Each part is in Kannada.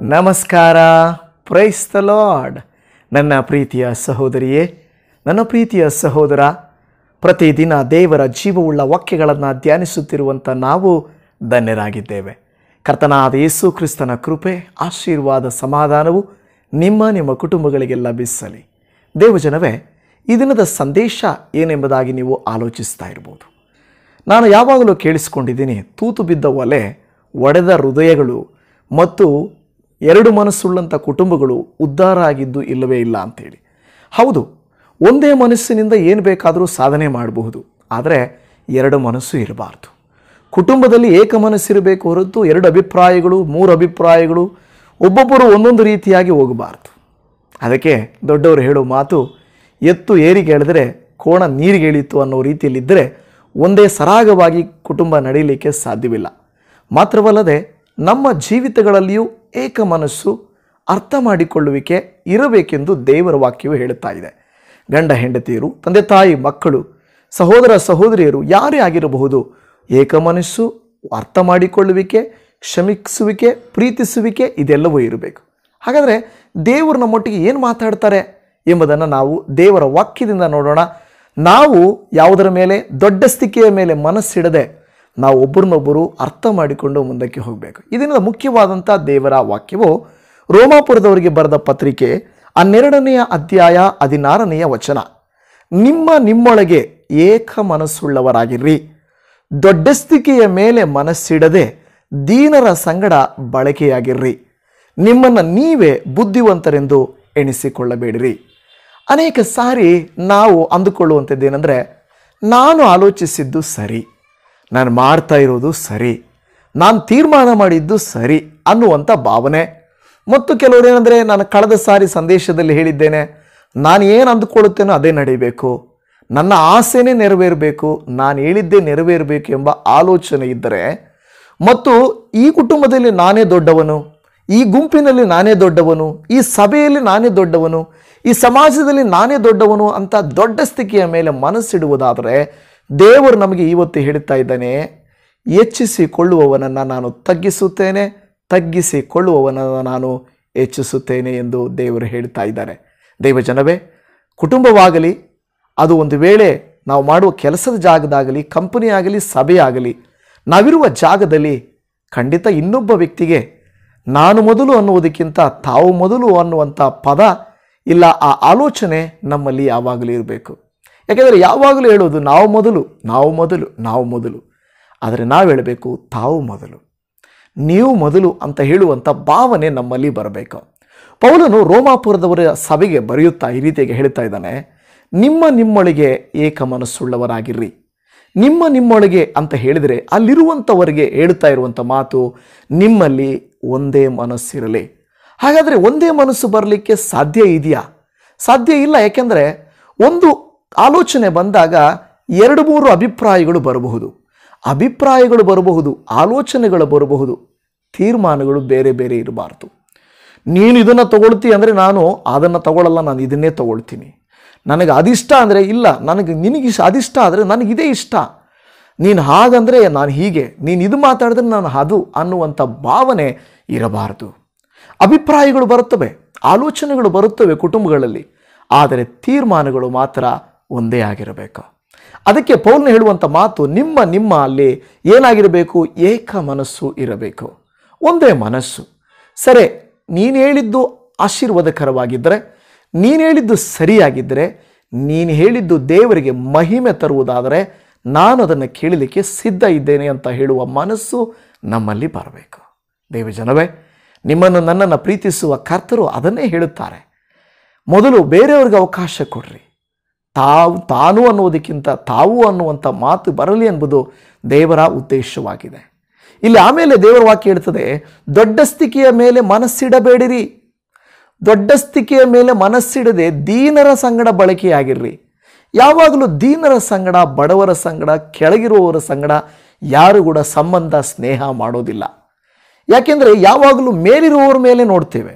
ನಮಸ್ಕಾರ ಪ್ರೈಸ್ ದ ಲಾರ್ಡ್ ನನ್ನ ಪ್ರೀತಿಯ ಸಹೋದರಿಯೇ ನನ್ನ ಪ್ರೀತಿಯ ಸಹೋದರ ಪ್ರತಿದಿನ ದೇವರ ಜೀವವುಳ್ಳ ವಾಕ್ಯಗಳನ್ನು ಧ್ಯಾನಿಸುತ್ತಿರುವಂಥ ನಾವು ಧನ್ಯರಾಗಿದ್ದೇವೆ ಕರ್ತನಾದ ಯೇಸು ಕ್ರಿಸ್ತನ ಕೃಪೆ ಆಶೀರ್ವಾದ ಸಮಾಧಾನವು ನಿಮ್ಮ ನಿಮ್ಮ ಕುಟುಂಬಗಳಿಗೆಲ್ಲ ಬಿಸಲಿ ದೇವಜನವೇ ಈ ದಿನದ ಸಂದೇಶ ಏನೆಂಬುದಾಗಿ ನೀವು ಆಲೋಚಿಸ್ತಾ ಇರ್ಬೋದು ನಾನು ಯಾವಾಗಲೂ ಕೇಳಿಸ್ಕೊಂಡಿದ್ದೀನಿ ತೂತು ಬಿದ್ದ ಒಲೆ ಒಡೆದ ಹೃದಯಗಳು ಮತ್ತು ಎರಡು ಮನಸ್ಸುಳ್ಳಂಥ ಕುಟುಂಬಗಳು ಉದ್ಧಾರ ಆಗಿದ್ದು ಇಲ್ಲವೇ ಇಲ್ಲ ಅಂತೇಳಿ ಹೌದು ಒಂದೇ ಮನಸ್ಸಿನಿಂದ ಏನು ಬೇಕಾದರೂ ಸಾಧನೆ ಮಾಡಬಹುದು ಆದರೆ ಎರಡು ಮನಸ್ಸು ಇರಬಾರ್ದು ಕುಟುಂಬದಲ್ಲಿ ಏಕ ಮನಸ್ಸಿರಬೇಕು ಹೊರತು ಎರಡು ಅಭಿಪ್ರಾಯಗಳು ಮೂರು ಅಭಿಪ್ರಾಯಗಳು ಒಬ್ಬೊಬ್ಬರು ಒಂದೊಂದು ರೀತಿಯಾಗಿ ಹೋಗಬಾರ್ದು ಅದಕ್ಕೆ ದೊಡ್ಡವರು ಹೇಳೋ ಮಾತು ಎತ್ತು ಏರಿಗೆ ಎಳೆದರೆ ಕೋಣ ನೀರಿಗೆ ಇಳೀತು ಅನ್ನೋ ರೀತಿಯಲ್ಲಿದ್ದರೆ ಒಂದೇ ಸರಾಗವಾಗಿ ಕುಟುಂಬ ನಡೀಲಿಕ್ಕೆ ಸಾಧ್ಯವಿಲ್ಲ ಮಾತ್ರವಲ್ಲದೆ ನಮ್ಮ ಜೀವಿತಗಳಲ್ಲಿಯೂ ಏಕ ಮನಸ್ಸು ಅರ್ಥ ಮಾಡಿಕೊಳ್ಳುವಿಕೆ ಇರಬೇಕೆಂದು ದೇವರ ವಾಕ್ಯವು ಹೇಳುತ್ತಾ ಇದೆ ಗಂಡ ಹೆಂಡತಿಯರು ತಂದೆ ತಾಯಿ ಮಕ್ಕಳು ಸಹೋದರ ಸಹೋದರಿಯರು ಯಾರೇ ಆಗಿರಬಹುದು ಏಕ ಮನಸ್ಸು ಅರ್ಥ ಮಾಡಿಕೊಳ್ಳುವಿಕೆ ಕ್ಷಮಿಸುವಿಕೆ ಪ್ರೀತಿಸುವಿಕೆ ಇದೆಲ್ಲವೂ ಇರಬೇಕು ಹಾಗಾದರೆ ದೇವರು ನಮ್ಮೊಟ್ಟಿಗೆ ಏನು ಮಾತಾಡ್ತಾರೆ ಎಂಬುದನ್ನು ನಾವು ದೇವರ ವಾಕ್ಯದಿಂದ ನೋಡೋಣ ನಾವು ಯಾವುದರ ಮೇಲೆ ದೊಡ್ಡ ಸ್ಥಿತಿಯ ಮೇಲೆ ಮನಸ್ಸಿಡದೆ ನಾವು ಒಬ್ಬರನ್ನೊಬ್ಬರು ಅರ್ಥ ಮಾಡಿಕೊಂಡು ಮುಂದಕ್ಕೆ ಹೋಗಬೇಕು ಇದರಿಂದ ಮುಖ್ಯವಾದಂಥ ದೇವರ ವಾಕ್ಯವು ರೋಮಾಪುರದವರಿಗೆ ಬರೆದ ಪತ್ರಿಕೆ ಹನ್ನೆರಡನೆಯ ಅಧ್ಯಾಯ ಹದಿನಾರನೆಯ ವಚನ ನಿಮ್ಮ ನಿಮ್ಮೊಳಗೆ ಏಕ ಮನಸ್ಸುಳ್ಳವರಾಗಿರ್ರಿ ದೊಡ್ಡಸ್ತಿಕೆಯ ಮೇಲೆ ಮನಸ್ಸಿಡದೆ ದೀನರ ಸಂಗಡ ಬಳಕೆಯಾಗಿರ್ರಿ ನಿಮ್ಮನ್ನು ನೀವೇ ಬುದ್ಧಿವಂತರೆಂದು ಎಣಿಸಿಕೊಳ್ಳಬೇಡಿರಿ ಅನೇಕ ಸಾರಿ ನಾವು ಅಂದುಕೊಳ್ಳುವಂಥದ್ದೇನೆಂದರೆ ನಾನು ಆಲೋಚಿಸಿದ್ದು ಸರಿ ನಾನು ಮಾಡ್ತಾ ಇರೋದು ಸರಿ ನಾನು ತೀರ್ಮಾನ ಮಾಡಿದ್ದು ಸರಿ ಅನ್ನುವಂಥ ಭಾವನೆ ಮತ್ತು ಕೆಲವರು ಏನಂದರೆ ನಾನು ಕಳೆದ ಸಾರಿ ಸಂದೇಶದಲ್ಲಿ ಹೇಳಿದ್ದೇನೆ ನಾನು ಏನು ಅಂದುಕೊಳ್ಳುತ್ತೇನೋ ಅದೇ ನಡೀಬೇಕು ನನ್ನ ಆಸೆನೇ ನೆರವೇರಬೇಕು ನಾನು ಹೇಳಿದ್ದೇ ನೆರವೇರಬೇಕು ಎಂಬ ಆಲೋಚನೆ ಇದ್ದರೆ ಮತ್ತು ಈ ಕುಟುಂಬದಲ್ಲಿ ನಾನೇ ದೊಡ್ಡವನು ಈ ಗುಂಪಿನಲ್ಲಿ ನಾನೇ ದೊಡ್ಡವನು ಈ ಸಭೆಯಲ್ಲಿ ನಾನೇ ದೊಡ್ಡವನು ಈ ಸಮಾಜದಲ್ಲಿ ನಾನೇ ದೊಡ್ಡವನು ಅಂತ ದೊಡ್ಡ ಸ್ಥಿತಿಯ ಮೇಲೆ ಮನಸ್ಸಿಡುವುದಾದರೆ ದೇವರು ನಮಗೆ ಇವತ್ತು ಹೇಳ್ತಾ ಇದ್ದಾನೆ ಹೆಚ್ಚಿಸಿಕೊಳ್ಳುವವನನ್ನು ನಾನು ತಗ್ಗಿಸುತ್ತೇನೆ ತಗ್ಗಿಸಿಕೊಳ್ಳುವವನನ್ನು ನಾನು ಹೆಚ್ಚಿಸುತ್ತೇನೆ ಎಂದು ದೇವರು ಹೇಳ್ತಾ ಇದ್ದಾರೆ ದೇವಜನವೇ ಕುಟುಂಬವಾಗಲಿ ಅದು ಒಂದು ವೇಳೆ ನಾವು ಮಾಡುವ ಕೆಲಸದ ಜಾಗದಾಗಲಿ ಕಂಪನಿ ಆಗಲಿ ಸಭೆ ಆಗಲಿ ನಾವಿರುವ ಜಾಗದಲ್ಲಿ ಖಂಡಿತ ಇನ್ನೊಬ್ಬ ವ್ಯಕ್ತಿಗೆ ನಾನು ಮೊದಲು ಅನ್ನುವುದಕ್ಕಿಂತ ತಾವು ಮೊದಲು ಅನ್ನುವಂಥ ಪದ ಇಲ್ಲ ಆ ಆಲೋಚನೆ ನಮ್ಮಲ್ಲಿ ಯಾವಾಗಲೂ ಇರಬೇಕು ಯಾಕೆಂದರೆ ಯಾವಾಗಲೂ ಹೇಳೋದು ನಾವು ಮೊದಲು ನಾವು ಮೊದಲು ನಾವು ಮೊದಲು ಆದರೆ ನಾವು ಹೇಳಬೇಕು ತಾವು ಮೊದಲು ನೀವು ಮೊದಲು ಅಂತ ಹೇಳುವಂಥ ಭಾವನೆ ನಮ್ಮಲ್ಲಿ ಬರಬೇಕು ಪೌಲನು ರೋಮಾಪುರದವರ ಸಭೆಗೆ ಬರೆಯುತ್ತಾ ಈ ರೀತಿಯಾಗಿ ಹೇಳ್ತಾ ಇದ್ದಾನೆ ನಿಮ್ಮ ನಿಮ್ಮೊಳಗೆ ಏಕ ಮನಸ್ಸುಳ್ಳವರಾಗಿರ್ರಿ ನಿಮ್ಮ ನಿಮ್ಮೊಳಗೆ ಅಂತ ಹೇಳಿದರೆ ಅಲ್ಲಿರುವಂಥವರಿಗೆ ಹೇಳ್ತಾ ಇರುವಂಥ ಮಾತು ನಿಮ್ಮಲ್ಲಿ ಒಂದೇ ಮನಸ್ಸಿರಲಿ ಹಾಗಾದರೆ ಒಂದೇ ಮನಸ್ಸು ಬರಲಿಕ್ಕೆ ಸಾಧ್ಯ ಇದೆಯಾ ಸಾಧ್ಯ ಇಲ್ಲ ಯಾಕೆಂದರೆ ಒಂದು ಆಲೋಚನೆ ಬಂದಾಗ ಎರಡು ಮೂರು ಅಭಿಪ್ರಾಯಗಳು ಬರಬಹುದು ಅಭಿಪ್ರಾಯಗಳು ಬರಬಹುದು ಆಲೋಚನೆಗಳು ಬರಬಹುದು ತೀರ್ಮಾನಗಳು ಬೇರೆ ಬೇರೆ ಇರಬಾರ್ದು ನೀನು ಇದನ್ನು ತಗೊಳ್ತಿ ಅಂದರೆ ನಾನು ಅದನ್ನು ತಗೊಳ್ಳಲ್ಲ ನಾನು ಇದನ್ನೇ ತಗೊಳ್ತೀನಿ ನನಗೆ ಅದಿಷ್ಟ ಅಂದರೆ ಇಲ್ಲ ನನಗೆ ನಿನಗೆ ಅದಿಷ್ಟ ಆದರೆ ನನಗಿದೇ ಇಷ್ಟ ನೀನು ಹಾಗಂದರೆ ನಾನು ಹೀಗೆ ನೀನು ಇದು ಮಾತಾಡಿದ್ರೆ ನಾನು ಅದು ಅನ್ನುವಂಥ ಭಾವನೆ ಇರಬಾರದು ಅಭಿಪ್ರಾಯಗಳು ಬರುತ್ತವೆ ಆಲೋಚನೆಗಳು ಬರುತ್ತವೆ ಕುಟುಂಬಗಳಲ್ಲಿ ಆದರೆ ತೀರ್ಮಾನಗಳು ಮಾತ್ರ ಒಂದೇ ಆಗಿರಬೇಕು ಅದಕ್ಕೆ ಪೌಲ್ನ ಹೇಳುವಂಥ ಮಾತು ನಿಮ್ಮ ನಿಮ್ಮ ಅಲ್ಲಿ ಏನಾಗಿರಬೇಕು ಏಕ ಮನಸ್ಸು ಇರಬೇಕು ಒಂದೇ ಮನಸ್ಸು ಸರಿ ನೀನು ಹೇಳಿದ್ದು ಆಶೀರ್ವಾದಕರವಾಗಿದ್ದರೆ ನೀನು ಹೇಳಿದ್ದು ಸರಿಯಾಗಿದ್ದರೆ ನೀನು ಹೇಳಿದ್ದು ದೇವರಿಗೆ ಮಹಿಮೆ ತರುವುದಾದರೆ ನಾನು ಅದನ್ನು ಕೇಳಲಿಕ್ಕೆ ಸಿದ್ಧ ಇದ್ದೇನೆ ಅಂತ ಹೇಳುವ ಮನಸ್ಸು ನಮ್ಮಲ್ಲಿ ಬರಬೇಕು ದೇವಜನವೇ ನಿಮ್ಮನ್ನು ನನ್ನನ್ನು ಪ್ರೀತಿಸುವ ಕರ್ತರು ಅದನ್ನೇ ಹೇಳುತ್ತಾರೆ ಮೊದಲು ಬೇರೆಯವ್ರಿಗೆ ಅವಕಾಶ ಕೊಡ್ರಿ ತಾವು ತಾನು ಅನ್ನೋದಕ್ಕಿಂತ ತಾವು ಅನ್ನುವಂಥ ಮಾತು ಬರಲಿ ಎಂಬುದು ದೇವರ ಉದ್ದೇಶವಾಗಿದೆ ಇಲ್ಲಿ ಆಮೇಲೆ ದೇವರ ವಾಕ್ಯ ಹೇಳ್ತದೆ ದೊಡ್ಡ ಸ್ಥಿತಿಯ ಮೇಲೆ ಮನಸ್ಸಿಡಬೇಡಿರಿ ದೊಡ್ಡ ಸ್ಥಿತಿಯ ಮೇಲೆ ಮನಸ್ಸಿಡದೆ ದೀನರ ಸಂಗಡ ಬಳಕೆಯಾಗಿರ್ರಿ ಯಾವಾಗಲೂ ದೀನರ ಸಂಗಡ ಬಡವರ ಸಂಗಡ ಕೆಳಗಿರುವವರ ಸಂಗಡ ಯಾರು ಕೂಡ ಸಂಬಂಧ ಸ್ನೇಹ ಮಾಡೋದಿಲ್ಲ ಯಾಕೆಂದರೆ ಯಾವಾಗಲೂ ಮೇಲಿರುವವರ ಮೇಲೆ ನೋಡ್ತೇವೆ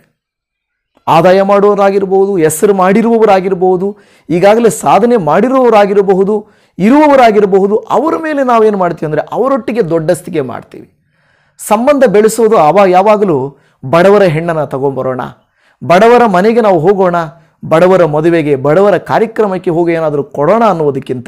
ಆದಾಯ ಮಾಡುವವರಾಗಿರ್ಬೋದು ಹೆಸರು ಮಾಡಿರುವವರಾಗಿರ್ಬೋದು ಈಗಾಗಲೇ ಸಾಧನೆ ಮಾಡಿರುವವರಾಗಿರಬಹುದು ಇರುವವರಾಗಿರಬಹುದು ಅವರ ಮೇಲೆ ನಾವೇನು ಮಾಡ್ತೀವಿ ಅಂದರೆ ಅವರೊಟ್ಟಿಗೆ ದೊಡ್ಡಸ್ತಿಗೆ ಮಾಡ್ತೀವಿ ಸಂಬಂಧ ಬೆಳೆಸೋದು ಅವ ಯಾವಾಗಲೂ ಬಡವರ ಹೆಣ್ಣನ್ನು ತಗೊಂಬರೋಣ ಬಡವರ ಮನೆಗೆ ನಾವು ಹೋಗೋಣ ಬಡವರ ಮದುವೆಗೆ ಬಡವರ ಕಾರ್ಯಕ್ರಮಕ್ಕೆ ಹೋಗಿ ಏನಾದರೂ ಕೊಡೋಣ ಅನ್ನೋದಕ್ಕಿಂತ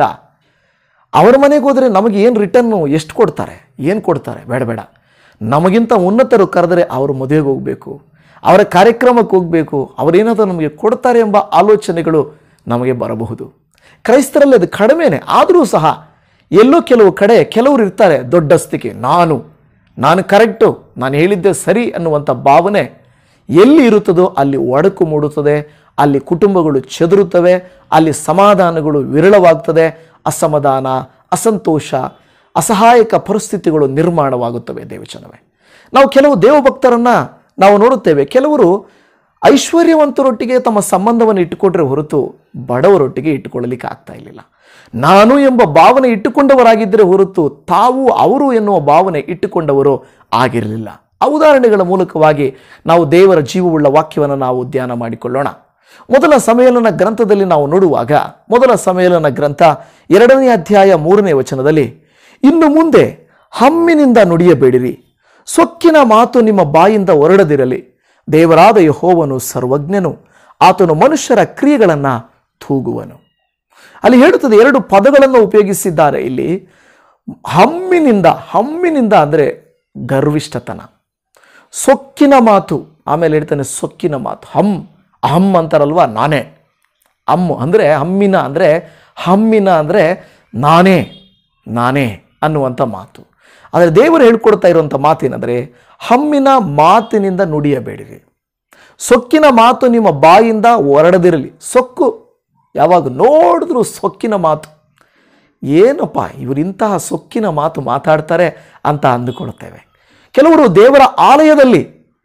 ಅವರ ಮನೆಗೆ ಹೋದರೆ ನಮಗೆ ಏನು ರಿಟರ್ನು ಎಷ್ಟು ಕೊಡ್ತಾರೆ ಏನು ಕೊಡ್ತಾರೆ ಬೇಡ ಬೇಡ ನಮಗಿಂತ ಉನ್ನತರು ಕರೆದರೆ ಅವ್ರ ಮದುವೆಗೆ ಹೋಗಬೇಕು ಅವರ ಕಾರ್ಯಕ್ರಮಕ್ಕೆ ಹೋಗಬೇಕು ಅವರೇನಾದರೂ ನಮಗೆ ಕೊಡ್ತಾರೆ ಎಂಬ ಆಲೋಚನೆಗಳು ನಮಗೆ ಬರಬಹುದು ಕ್ರೈಸ್ತರಲ್ಲಿ ಅದು ಕಡಿಮೆನೆ ಆದರೂ ಸಹ ಎಲ್ಲೋ ಕೆಲವು ಕಡೆ ಕೆಲವರು ಇರ್ತಾರೆ ದೊಡ್ಡಸ್ತಿಕೆ ನಾನು ನಾನು ಕರೆಕ್ಟು ನಾನು ಹೇಳಿದ್ದೆ ಸರಿ ಅನ್ನುವಂಥ ಭಾವನೆ ಎಲ್ಲಿ ಇರುತ್ತದೋ ಅಲ್ಲಿ ಒಡಕು ಮೂಡುತ್ತದೆ ಅಲ್ಲಿ ಕುಟುಂಬಗಳು ಚೆದರುತ್ತವೆ ಅಲ್ಲಿ ಸಮಾಧಾನಗಳು ವಿರಳವಾಗ್ತದೆ ಅಸಮಾಧಾನ ಅಸಂತೋಷ ಅಸಹಾಯಕ ಪರಿಸ್ಥಿತಿಗಳು ನಿರ್ಮಾಣವಾಗುತ್ತವೆ ದೇವಚನವೇ ನಾವು ಕೆಲವು ದೇವಭಕ್ತರನ್ನು ನಾವು ನೋಡುತ್ತೇವೆ ಕೆಲವರು ಐಶ್ವರ್ಯವಂತರೊಟ್ಟಿಗೆ ತಮ್ಮ ಸಂಬಂಧವನ್ನು ಇಟ್ಟುಕೊಂಡ್ರೆ ಹೊರತು ಬಡವರೊಟ್ಟಿಗೆ ಇಟ್ಟುಕೊಳ್ಳಲಿಕ್ಕೆ ಆಗ್ತಾ ಇರಲಿಲ್ಲ ನಾನು ಎಂಬ ಭಾವನೆ ಇಟ್ಟುಕೊಂಡವರಾಗಿದ್ದರೆ ಹೊರತು ತಾವು ಅವರು ಎನ್ನುವ ಭಾವನೆ ಇಟ್ಟುಕೊಂಡವರು ಆಗಿರಲಿಲ್ಲ ಆ ಉದಾಹರಣೆಗಳ ಮೂಲಕವಾಗಿ ನಾವು ದೇವರ ಜೀವವುಳ್ಳ ವಾಕ್ಯವನ್ನು ನಾವು ಧ್ಯಾನ ಮಾಡಿಕೊಳ್ಳೋಣ ಮೊದಲ ಸಮ್ಮೇಳನ ಗ್ರಂಥದಲ್ಲಿ ನಾವು ನೋಡುವಾಗ ಮೊದಲ ಸಮ್ಮೇಳನ ಗ್ರಂಥ ಎರಡನೇ ಅಧ್ಯಾಯ ಮೂರನೇ ವಚನದಲ್ಲಿ ಇನ್ನು ಮುಂದೆ ಹಮ್ಮಿನಿಂದ ನುಡಿಯಬೇಡಿರಿ ಸೊಕ್ಕಿನ ಮಾತು ನಿಮ್ಮ ಬಾಯಿಂದ ಹೊರಡದಿರಲಿ ದೇವರಾದ ಯಹೋವನು ಸರ್ವಜ್ಞನು ಆತನು ಮನುಷ್ಯರ ಕ್ರಿಯೆಗಳನ್ನು ತೂಗುವನು ಅಲ್ಲಿ ಹೇಳುತ್ತದೆ ಎರಡು ಪದಗಳನ್ನು ಉಪಯೋಗಿಸಿದ್ದಾರೆ ಇಲ್ಲಿ ಹಮ್ಮಿನಿಂದ ಹಮ್ಮಿನಿಂದ ಅಂದರೆ ಗರ್ವಿಷ್ಠತನ ಸೊಕ್ಕಿನ ಮಾತು ಆಮೇಲೆ ಹೇಳ್ತಾನೆ ಸೊಕ್ಕಿನ ಮಾತು ಹಮ್ ಅಹಮ್ ಅಂತಾರಲ್ವ ನಾನೇ ಅಮ್ಮು ಅಂದರೆ ಹಮ್ಮಿನ ಅಂದರೆ ಹಮ್ಮಿನ ಅಂದರೆ ನಾನೇ ನಾನೇ ಅನ್ನುವಂಥ ಮಾತು ಆದರೆ ದೇವರು ಹೇಳ್ಕೊಡ್ತಾ ಇರುವಂಥ ಮಾತೇನೆಂದರೆ ಹಮ್ಮಿನ ಮಾತಿನಿಂದ ನುಡಿಯಬೇಡಿರಿ ಸೊಕ್ಕಿನ ಮಾತು ನಿಮ್ಮ ಬಾಯಿಂದ ಹೊರಡದಿರಲಿ ಸೊಕ್ಕು ಯಾವಾಗ ನೋಡಿದ್ರೂ ಸೊಕ್ಕಿನ ಮಾತು ಏನಪ್ಪ ಇವರು ಇಂತಹ ಸೊಕ್ಕಿನ ಮಾತು ಮಾತಾಡ್ತಾರೆ ಅಂತ ಅಂದುಕೊಳ್ಳುತ್ತೇವೆ ಕೆಲವರು ದೇವರ ಆಲಯದಲ್ಲಿ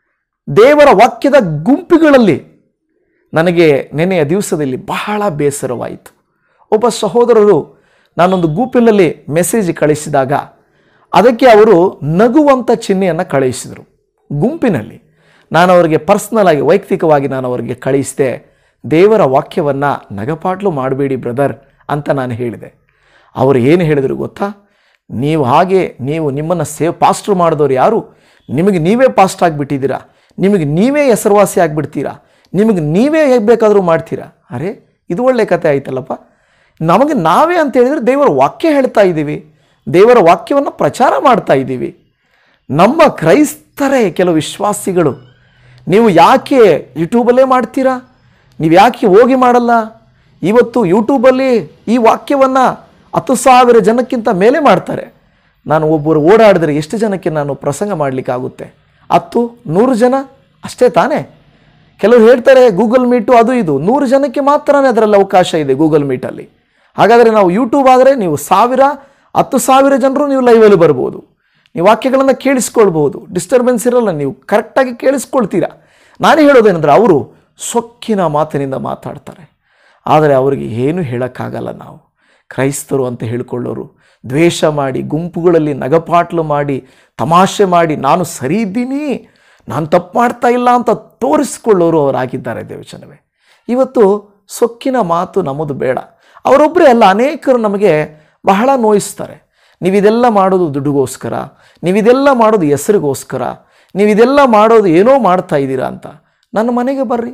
ದೇವರ ವಾಕ್ಯದ ಗುಂಪುಗಳಲ್ಲಿ ನನಗೆ ನೆನೆಯ ದಿವಸದಲ್ಲಿ ಬಹಳ ಬೇಸರವಾಯಿತು ಒಬ್ಬ ಸಹೋದರರು ನಾನೊಂದು ಗುಂಪಿನಲ್ಲಿ ಮೆಸೇಜ್ ಕಳಿಸಿದಾಗ ಅದಕ್ಕೆ ಅವರು ನಗುವಂಥ ಚಿಹ್ನೆಯನ್ನು ಕಳುಹಿಸಿದರು ಗುಂಪಿನಲ್ಲಿ ನಾನು ಅವರಿಗೆ ಪರ್ಸ್ನಲ್ ಆಗಿ ವೈಯಕ್ತಿಕವಾಗಿ ನಾನು ಅವರಿಗೆ ಕಳಿಸಿದೆ ದೇವರ ವಾಕ್ಯವನ್ನು ನಗಪಾಟ್ಲು ಮಾಡಬೇಡಿ ಬ್ರದರ್ ಅಂತ ನಾನು ಹೇಳಿದೆ ಅವರು ಏನು ಹೇಳಿದರು ಗೊತ್ತಾ ನೀವು ಹಾಗೆ ನೀವು ನಿಮ್ಮನ್ನು ಸೇವ್ ಪಾಸ್ಟ್ರು ಮಾಡಿದವರು ಯಾರು ನಿಮಗೆ ನೀವೇ ಪಾಸ್ಟ್ ಆಗಿಬಿಟ್ಟಿದ್ದೀರಾ ನಿಮಗೆ ನೀವೇ ಹೆಸರುವಾಸಿ ಆಗಿಬಿಡ್ತೀರಾ ನಿಮಗೆ ನೀವೇ ಹೇಗೆ ಬೇಕಾದರೂ ಮಾಡ್ತೀರಾ ಅರೆ ಇದು ಒಳ್ಳೆ ಕತೆ ಆಯ್ತಲ್ಲಪ್ಪ ನಮಗೆ ನಾವೇ ಅಂತ ಹೇಳಿದರೆ ದೇವರ ವಾಕ್ಯ ಹೇಳ್ತಾ ಇದ್ದೀವಿ ದೇವರ ವಾಕ್ಯವನ್ನು ಪ್ರಚಾರ ಮಾಡ್ತಾ ಇದ್ದೀವಿ ನಮ್ಮ ಕ್ರೈಸ್ತರೇ ಕೆಲವು ವಿಶ್ವಾಸಿಗಳು ನೀವು ಯಾಕೆ ಯೂಟ್ಯೂಬಲ್ಲೇ ಮಾಡ್ತೀರಾ ನೀವು ಯಾಕೆ ಹೋಗಿ ಮಾಡಲ್ಲ ಇವತ್ತು ಯೂಟ್ಯೂಬಲ್ಲಿ ಈ ವಾಕ್ಯವನ್ನು ಹತ್ತು ಸಾವಿರ ಜನಕ್ಕಿಂತ ಮೇಲೆ ಮಾಡ್ತಾರೆ ನಾನು ಒಬ್ಬರು ಓಡಾಡಿದ್ರೆ ಎಷ್ಟು ಜನಕ್ಕೆ ನಾನು ಪ್ರಸಂಗ ಮಾಡಲಿಕ್ಕಾಗುತ್ತೆ ಹತ್ತು ನೂರು ಜನ ಅಷ್ಟೇ ತಾನೇ ಕೆಲವರು ಹೇಳ್ತಾರೆ ಗೂಗಲ್ ಮೀಟು ಅದು ಇದು ನೂರು ಜನಕ್ಕೆ ಮಾತ್ರನೇ ಅದರಲ್ಲಿ ಅವಕಾಶ ಇದೆ ಗೂಗಲ್ ಮೀಟಲ್ಲಿ ಹಾಗಾದರೆ ನಾವು ಯೂಟ್ಯೂಬ್ ಆದರೆ ನೀವು ಸಾವಿರ ಹತ್ತು ಸಾವಿರ ಜನರು ನೀವು ಲೈವಲ್ಲಿ ಬರ್ಬೋದು ನೀವು ವಾಕ್ಯಗಳನ್ನು ಕೇಳಿಸ್ಕೊಳ್ಬೋದು ಡಿಸ್ಟರ್ಬೆನ್ಸ್ ಇರಲ್ಲ ನೀವು ಕರೆಕ್ಟಾಗಿ ಕೇಳಿಸ್ಕೊಳ್ತೀರಾ ನಾನೇ ಹೇಳೋದೇನೆಂದರೆ ಅವರು ಸೊಕ್ಕಿನ ಮಾತಿನಿಂದ ಮಾತಾಡ್ತಾರೆ ಆದರೆ ಅವರಿಗೆ ಏನು ಹೇಳೋಕ್ಕಾಗಲ್ಲ ನಾವು ಕ್ರೈಸ್ತರು ಅಂತ ಹೇಳಿಕೊಳ್ಳೋರು ದ್ವೇಷ ಮಾಡಿ ಗುಂಪುಗಳಲ್ಲಿ ನಗಪಾಟ್ಲು ಮಾಡಿ ತಮಾಷೆ ಮಾಡಿ ನಾನು ಸರಿ ಇದ್ದೀನಿ ನಾನು ತಪ್ಪು ಮಾಡ್ತಾ ಇಲ್ಲ ಅಂತ ತೋರಿಸ್ಕೊಳ್ಳೋರು ಅವರಾಗಿದ್ದಾರೆ ದೇವಚನವೇ ಇವತ್ತು ಸೊಕ್ಕಿನ ಮಾತು ನಮ್ಮದು ಬೇಡ ಅವರೊಬ್ಬರೇ ಅಲ್ಲ ಅನೇಕರು ನಮಗೆ ಬಹಳ ನೋಯಿಸ್ತಾರೆ ನೀವಿದೆಲ್ಲ ಮಾಡೋದು ದುಡ್ಡುಗೋಸ್ಕರ ನೀವಿದೆಲ್ಲ ಮಾಡೋದು ಹೆಸರಿಗೋಸ್ಕರ ನೀವಿದೆಲ್ಲ ಮಾಡೋದು ಏನೋ ಮಾಡ್ತಾ ಇದ್ದೀರಾ ಅಂತ ನನ್ನ ಮನೆಗೆ ಬರ್ರಿ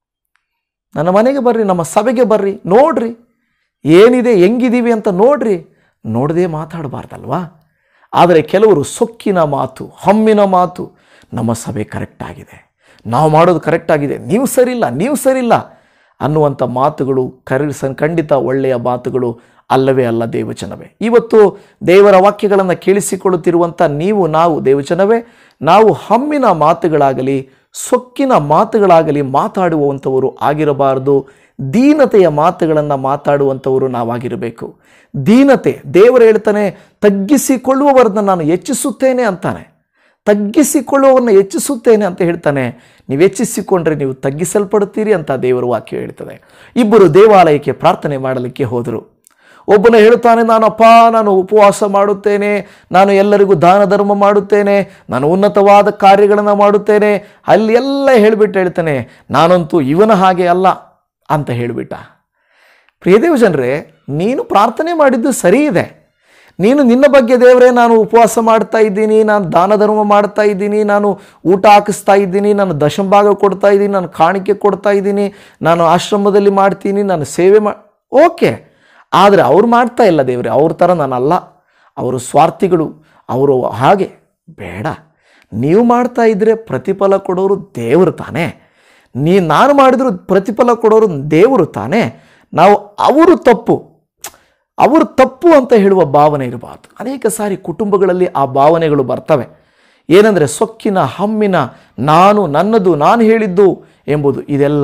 ನನ್ನ ಮನೆಗೆ ಬರ್ರಿ ನಮ್ಮ ಸಭೆಗೆ ಬರ್ರಿ ನೋಡ್ರಿ ಏನಿದೆ ಹೆಂಗಿದ್ದೀವಿ ಅಂತ ನೋಡ್ರಿ ನೋಡದೆ ಮಾತಾಡಬಾರ್ದಲ್ವಾ ಆದರೆ ಕೆಲವರು ಸೊಕ್ಕಿನ ಮಾತು ಹಮ್ಮಿನ ಮಾತು ನಮ್ಮ ಸಭೆ ಕರೆಕ್ಟ್ ಆಗಿದೆ ನಾವು ಮಾಡೋದು ಕರೆಕ್ಟ್ ಆಗಿದೆ ನೀವು ಸರಿಯಿಲ್ಲ ನೀವು ಸರಿಯಿಲ್ಲ ಅನ್ನುವಂಥ ಮಾತುಗಳು ಕರಿ ಸ ಖಂಡಿತ ಒಳ್ಳೆಯ ಮಾತುಗಳು ಅಲ್ಲವೇ ಅಲ್ಲ ದೇವಚನವೇ ಇವತ್ತು ದೇವರ ವಾಕ್ಯಗಳನ್ನು ಕೇಳಿಸಿಕೊಳ್ಳುತ್ತಿರುವಂಥ ನೀವು ನಾವು ದೇವಚನವೇ ನಾವು ಹಮ್ಮಿನ ಮಾತುಗಳಾಗಲಿ ಸೊಕ್ಕಿನ ಮಾತುಗಳಾಗಲಿ ಮಾತಾಡುವಂಥವರು ಆಗಿರಬಾರದು ದೀನತೆಯ ಮಾತುಗಳನ್ನು ಮಾತಾಡುವಂಥವರು ನಾವಾಗಿರಬೇಕು ದೀನತೆ ದೇವರು ಹೇಳ್ತಾನೆ ತಗ್ಗಿಸಿಕೊಳ್ಳುವವರನ್ನ ನಾನು ಹೆಚ್ಚಿಸುತ್ತೇನೆ ಅಂತಾನೆ ತಗ್ಗಿಸಿಕೊಳ್ಳುವವರನ್ನ ಹೆಚ್ಚಿಸುತ್ತೇನೆ ಅಂತ ಹೇಳ್ತಾನೆ ನೀವು ಹೆಚ್ಚಿಸಿಕೊಂಡ್ರೆ ನೀವು ತಗ್ಗಿಸಲ್ಪಡುತ್ತೀರಿ ಅಂತ ದೇವರ ವಾಕ್ಯ ಹೇಳ್ತದೆ ಇಬ್ಬರು ದೇವಾಲಯಕ್ಕೆ ಪ್ರಾರ್ಥನೆ ಮಾಡಲಿಕ್ಕೆ ಹೋದರು ಒಬ್ಬನು ಹೇಳುತ್ತಾನೆ ನಾನಪ್ಪ ನಾನು ಉಪವಾಸ ಮಾಡುತ್ತೇನೆ ನಾನು ಎಲ್ಲರಿಗೂ ದಾನ ಧರ್ಮ ಮಾಡುತ್ತೇನೆ ನಾನು ಉನ್ನತವಾದ ಕಾರ್ಯಗಳನ್ನು ಮಾಡುತ್ತೇನೆ ಅಲ್ಲಿ ಎಲ್ಲ ಹೇಳಿಬಿಟ್ಟು ಹೇಳ್ತಾನೆ ನಾನಂತೂ ಇವನ ಹಾಗೆ ಅಲ್ಲ ಅಂತ ಹೇಳಿಬಿಟ್ಟ ಪ್ರಿಯದೇವ ಜನರೇ ನೀನು ಪ್ರಾರ್ಥನೆ ಮಾಡಿದ್ದು ಸರಿ ಇದೆ ನೀನು ನಿನ್ನ ಬಗ್ಗೆ ದೇವರೇ ನಾನು ಉಪವಾಸ ಮಾಡ್ತಾ ಇದ್ದೀನಿ ನಾನು ದಾನ ಧರ್ಮ ಮಾಡ್ತಾ ಇದ್ದೀನಿ ನಾನು ಊಟ ಹಾಕಿಸ್ತಾ ಇದ್ದೀನಿ ನಾನು ದಶಂಭಾಗ ಕೊಡ್ತಾ ಇದ್ದೀನಿ ನಾನು ಕಾಣಿಕೆ ಕೊಡ್ತಾ ಇದ್ದೀನಿ ನಾನು ಆಶ್ರಮದಲ್ಲಿ ಮಾಡ್ತೀನಿ ನಾನು ಸೇವೆ ಮಾ ಓಕೆ ಆದರೆ ಅವ್ರು ಮಾಡ್ತಾ ಇಲ್ಲ ದೇವರೇ ಅವ್ರ ಥರ ನಾನಲ್ಲ ಅವರು ಸ್ವಾರ್ಥಿಗಳು ಅವರು ಹಾಗೆ ಬೇಡ ನೀವು ಮಾಡ್ತಾ ಇದ್ದರೆ ಪ್ರತಿಫಲ ಕೊಡೋರು ದೇವರು ತಾನೇ ನೀ ನಾನು ಮಾಡಿದ್ರು ಪ್ರತಿಫಲ ಕೊಡೋರು ದೇವರು ತಾನೇ ನಾವು ಅವರು ತಪ್ಪು ಅವರು ತಪ್ಪು ಅಂತ ಹೇಳುವ ಭಾವನೆ ಇರಬಾರ್ದು ಅನೇಕ ಸಾರಿ ಕುಟುಂಬಗಳಲ್ಲಿ ಆ ಭಾವನೆಗಳು ಬರ್ತವೆ ಏನಂದರೆ ಸೊಕ್ಕಿನ ಹಮ್ಮಿನ ನಾನು ನನ್ನದು ನಾನು ಹೇಳಿದ್ದು ಎಂಬುದು ಇದೆಲ್ಲ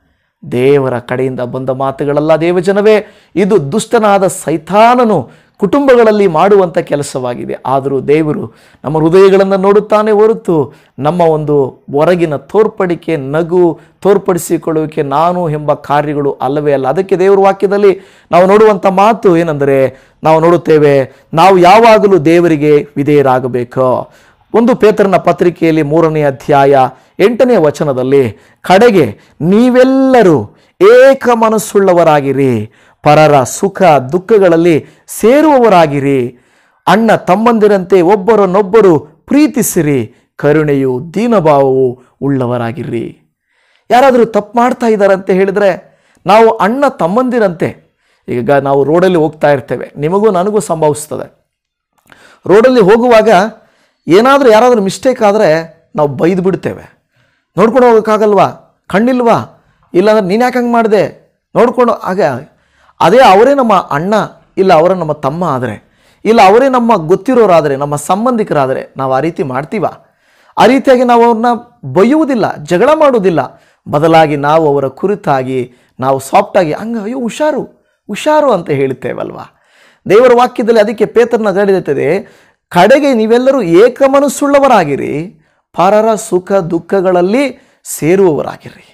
ದೇವರ ಕಡೆಯಿಂದ ಬಂದ ಮಾತುಗಳಲ್ಲ ದೇವಜನವೇ ಇದು ದುಷ್ಟನಾದ ಸೈತಾನನು ಕುಟುಂಬಗಳಲ್ಲಿ ಮಾಡುವಂಥ ಕೆಲಸವಾಗಿದೆ ಆದರೂ ದೇವರು ನಮ್ಮ ಹೃದಯಗಳನ್ನು ನೋಡುತ್ತಾನೆ ಹೊರತು ನಮ್ಮ ಒಂದು ಹೊರಗಿನ ತೋರ್ಪಡಿಕೆ ನಗು ತೋರ್ಪಡಿಸಿಕೊಳ್ಳುವಿಕೆ ನಾನು ಎಂಬ ಕಾರ್ಯಗಳು ಅಲ್ಲವೇ ಅಲ್ಲ ಅದಕ್ಕೆ ದೇವರ ವಾಕ್ಯದಲ್ಲಿ ನಾವು ನೋಡುವಂಥ ಮಾತು ಏನೆಂದರೆ ನಾವು ನೋಡುತ್ತೇವೆ ನಾವು ಯಾವಾಗಲೂ ದೇವರಿಗೆ ವಿಧೇಯರಾಗಬೇಕು ಒಂದು ಪೇತ್ರನ ಪತ್ರಿಕೆಯಲ್ಲಿ ಮೂರನೇ ಅಧ್ಯಾಯ ಎಂಟನೇ ವಚನದಲ್ಲಿ ಕಡೆಗೆ ನೀವೆಲ್ಲರೂ ಏಕ ಮನಸ್ಸುಳ್ಳವರಾಗಿರಿ ಪರರ ಸುಖ ದುಃಖಗಳಲ್ಲಿ ಸೇರುವವರಾಗಿರಿ ಅಣ್ಣ ತಮ್ಮಂದಿರಂತೆ ಒಬ್ಬರನ್ನೊಬ್ಬರು ಪ್ರೀತಿಸಿರಿ ಕರುಣೆಯು ದೀನಭಾವವು ಉಳ್ಳವರಾಗಿರಿ ಯಾರಾದರೂ ತಪ್ಪು ಮಾಡ್ತಾ ಇದ್ದಾರೆ ಅಂತ ಹೇಳಿದರೆ ನಾವು ಅಣ್ಣ ತಮ್ಮಂದಿರಂತೆ ಈಗ ನಾವು ರೋಡಲ್ಲಿ ಹೋಗ್ತಾ ಇರ್ತೇವೆ ನಿಮಗೂ ನನಗೂ ಸಂಭವಿಸ್ತದೆ ರೋಡಲ್ಲಿ ಹೋಗುವಾಗ ಏನಾದರೂ ಯಾರಾದರೂ ಮಿಸ್ಟೇಕ್ ಆದರೆ ನಾವು ಬೈದು ಬಿಡ್ತೇವೆ ನೋಡ್ಕೊಂಡು ಹೋಗೋಕ್ಕಾಗಲ್ವಾ ಕಣ್ಣಿಲ್ವಾ ಇಲ್ಲಾಂದ್ರೆ ನೀನು ಯಾಕೆ ಹಂಗೆ ಮಾಡಿದೆ ನೋಡ್ಕೊಂಡು ಆಗ ಅದೇ ಅವರೇ ನಮ್ಮ ಅಣ್ಣ ಇಲ್ಲ ಅವರ ನಮ್ಮ ತಮ್ಮ ಆದರೆ ಇಲ್ಲ ಅವರೇ ನಮ್ಮ ಗೊತ್ತಿರೋರಾದರೆ ನಮ್ಮ ಸಂಬಂಧಿಕರಾದರೆ ನಾವು ಆ ರೀತಿ ಮಾಡ್ತೀವ ಆ ರೀತಿಯಾಗಿ ನಾವು ಅವ್ರನ್ನ ಬೈಯುವುದಿಲ್ಲ ಜಗಳ ಮಾಡುವುದಿಲ್ಲ ಬದಲಾಗಿ ನಾವು ಅವರ ಕುರಿತಾಗಿ ನಾವು ಸಾಫ್ಟಾಗಿ ಹಂಗೆ ಅಯ್ಯೋ ಹುಷಾರು ಹುಷಾರು ಅಂತ ಹೇಳ್ತೇವಲ್ವಾ ದೇವರ ವಾಕ್ಯದಲ್ಲಿ ಅದಕ್ಕೆ ಪೇತ್ರನ ಗಡಿಯುತ್ತದೆ ಕಡೆಗೆ ನೀವೆಲ್ಲರೂ ಏಕಮನಸ್ಸುಳ್ಳವರಾಗಿರಿ ಪರರ ಸುಖ ದುಃಖಗಳಲ್ಲಿ ಸೇರುವವರಾಗಿರಿ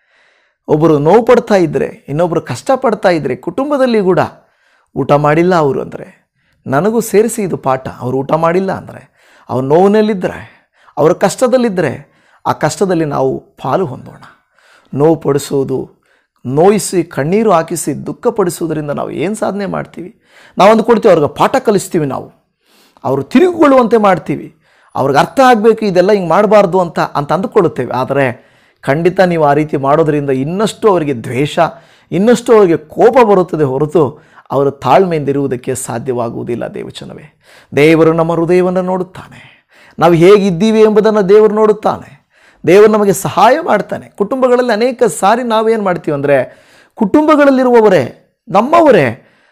ಒಬ್ಬರು ನೋವು ಪಡ್ತಾ ಇದ್ದರೆ ಇನ್ನೊಬ್ಬರು ಕಷ್ಟಪಡ್ತಾ ಇದ್ದರೆ ಕುಟುಂಬದಲ್ಲಿ ಕೂಡ ಊಟ ಮಾಡಿಲ್ಲ ಅವರು ಅಂದರೆ ನನಗೂ ಸೇರಿಸಿ ಇದು ಪಾಠ ಅವರು ಊಟ ಮಾಡಿಲ್ಲ ಅಂದರೆ ಅವ್ರು ನೋವಿನಲ್ಲಿದ್ದರೆ ಅವರ ಕಷ್ಟದಲ್ಲಿದ್ದರೆ ಆ ಕಷ್ಟದಲ್ಲಿ ನಾವು ಪಾಲು ಹೊಂದೋಣ ನೋವು ಪಡಿಸೋದು ನೋಯಿಸಿ ಕಣ್ಣೀರು ಹಾಕಿಸಿ ದುಃಖಪಡಿಸುವುದರಿಂದ ನಾವು ಏನು ಸಾಧನೆ ಮಾಡ್ತೀವಿ ನಾವು ಅಂದ್ಕೊಡ್ತೀವಿ ಅವ್ರಿಗೆ ಪಾಠ ಕಲಿಸ್ತೀವಿ ನಾವು ಅವರು ತಿರುಗಿಕೊಳ್ಳುವಂತೆ ಮಾಡ್ತೀವಿ ಅವ್ರಿಗೆ ಅರ್ಥ ಆಗಬೇಕು ಇದೆಲ್ಲ ಹಿಂಗೆ ಮಾಡಬಾರ್ದು ಅಂತ ಅಂತ ಅಂದುಕೊಳ್ಳುತ್ತೇವೆ ಆದರೆ ಖಂಡಿತ ನೀವು ಆ ರೀತಿ ಮಾಡೋದರಿಂದ ಇನ್ನಷ್ಟು ಅವರಿಗೆ ದ್ವೇಷ ಇನ್ನಷ್ಟು ಅವರಿಗೆ ಕೋಪ ಬರುತ್ತದೆ ಹೊರತು ಅವರು ತಾಳ್ಮೆಯಿಂದ ಇರುವುದಕ್ಕೆ ಸಾಧ್ಯವಾಗುವುದಿಲ್ಲ ದೇವಚನವೇ ದೇವರು ನಮ್ಮ ಹೃದಯವನ್ನು ನೋಡುತ್ತಾನೆ ನಾವು ಹೇಗಿದ್ದೀವಿ ಎಂಬುದನ್ನು ದೇವರು ನೋಡುತ್ತಾನೆ ದೇವರು ನಮಗೆ ಸಹಾಯ ಮಾಡ್ತಾನೆ ಕುಟುಂಬಗಳಲ್ಲಿ ಅನೇಕ ಸಾರಿ ನಾವೇನು ಮಾಡ್ತೀವಿ ಅಂದರೆ ಕುಟುಂಬಗಳಲ್ಲಿರುವವರೇ ನಮ್ಮವರೇ